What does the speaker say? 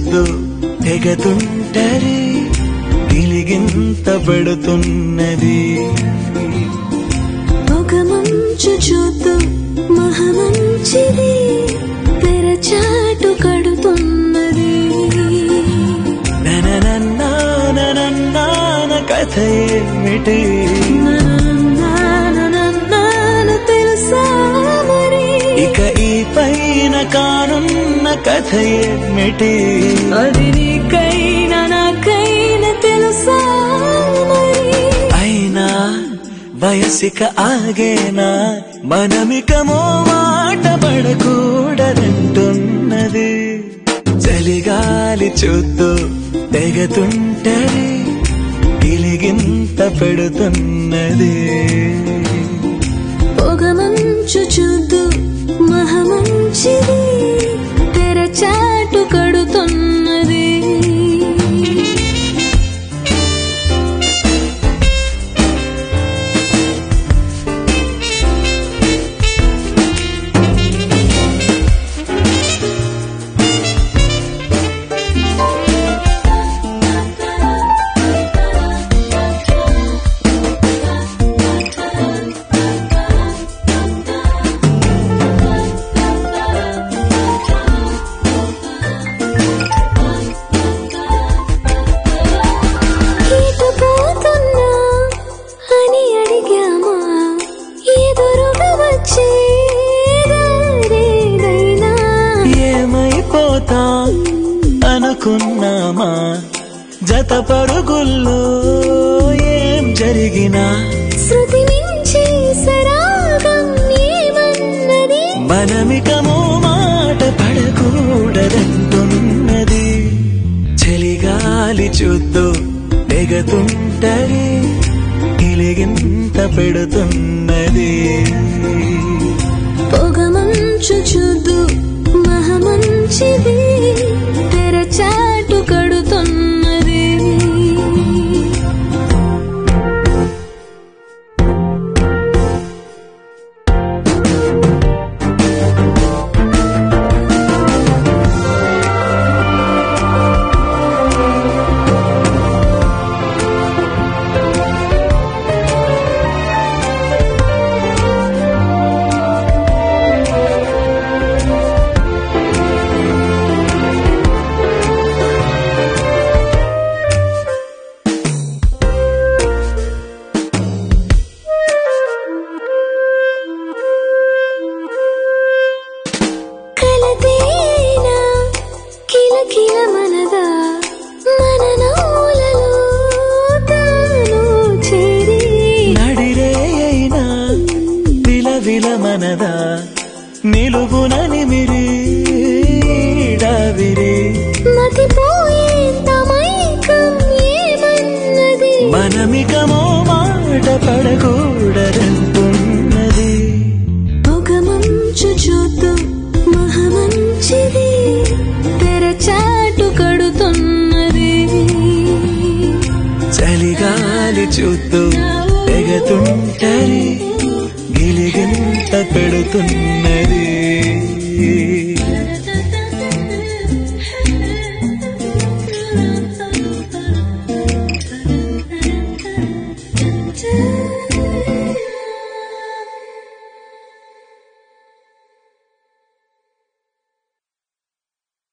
చూద్దు తెగతుంటరి గిలిగింత పడుతున్నది ఒక మంచు చూతూ మహమంచిది తెరచాటు కడుతున్నది నననన్నాననన్నాన కథ ఏమిటి నాన్న తెలుసా మరి ఇక ఈ పైన కానున్న కథ ఏమిటి అది నీకైనా నాకైనా తెలుసా మరి అయినా వయసిక ఆగేనా మనమికమో మాట పడకూడదంటున్నది చలిగాలి చూద్దు తెగతుంటది గిలిగింత పెడుతున్నది పొగ మంచు చూద్దు మహమంచిది తెరచాటు కడుతున్నది ఈతపోతున్నా అని అడిగామా ఎదురుగా వచ్చే దారేదైనా ఏమైపోతా అనుకున్నామా జత పరుగుల్లో ఏం జరిగినా శృతి మించి సరాగం ఏమన్నది మనమికమో మాట పడకూడదంటున్నది చలిగాలి చూద్దు తెగతుంటది గిలిగింత పెడుతున్నది పొగ మంచు చూద్దు మహమంచిది తెరచాటు కడుతున్నది కలతేనా కిలకిల మనదా మన నవ్వులలో తాను చేరి నడిరే అయినా విలవిల మనదా నిలువున నిమిరి డావిరి మతిపోయేంత మైకం ఏమన్నది మనమికమో మాట పడకూడదంటున్నది పొగ మంచు చూద్దు మహమంచిది తెరచాటు కడుతున్నది చలిగాలి చూద్దు